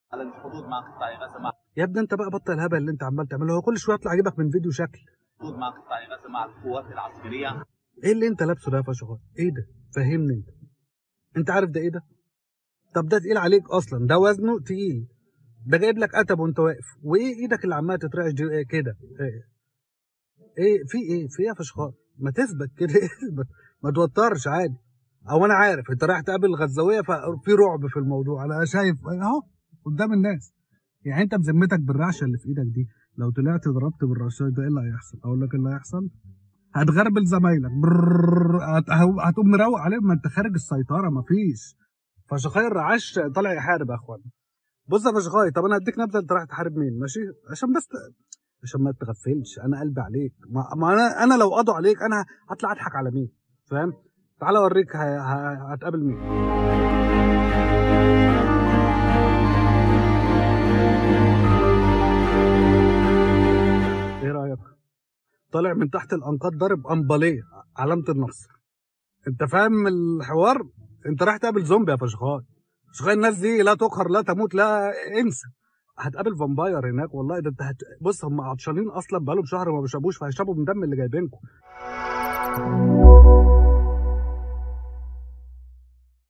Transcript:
على الحدود مع قطاع غزة مع يا ابني انت بقى بطل الهبل اللي انت عمال تعمله هو كل شويه يطلع يجيبك من فيديو شكل الحدود مع قطاع غزة مع القوات العسكرية ايه اللي انت لابسه ده يا فشخ ايه ده فهمني انت انت عارف ده ايه ده طب ده تقيل عليك اصلا ده وزنه تقيل ده جايب لك قتب وانت واقف وايه ايدك اللي عماله تترعش دي ايه كده ايه ايه في ايه في ايه يا فشخار ما تثبت كده اثبت ما توترش عادي او انا عارف انت رايح تقابل الغزاويه ففي رعب في الموضوع انا شايف اهو قدام الناس يعني انت بذمتك بالرعشه اللي في ايدك دي لو طلعت ضربت بالرشاش ده ايه اللي هيحصل اقول لك ايه اللي هيحصل هتغربل زمايلك برررر، هت- هتقوم مروق عليهم ما انت خارج السيطره مفيش فشخاي الرعاش طالع يحارب يا اخوان بص يا فشخاي طب انا هديك نبذه انت رايح تحارب مين ماشي عشان بس ت- عشان ما تغفلش انا قلبي عليك ما, ما انا انا لو قضوا عليك انا هطلع اضحك على مين فاهم تعال اوريك ه- ه- هتقابل مين ايه رايك طالع من تحت الانقاض ضارب امباليه علامه النصر انت فاهم الحوار انت رايح تقابل زومبي يا فشخاي فشخاي الناس دي لا تقهر لا تموت لا انسى هتقابل فامباير هناك والله ده انت هت... بص هم عطشانين اصلا بقالهم شهر ما بيشربوش فهيشربوا من دم اللي جايبينكم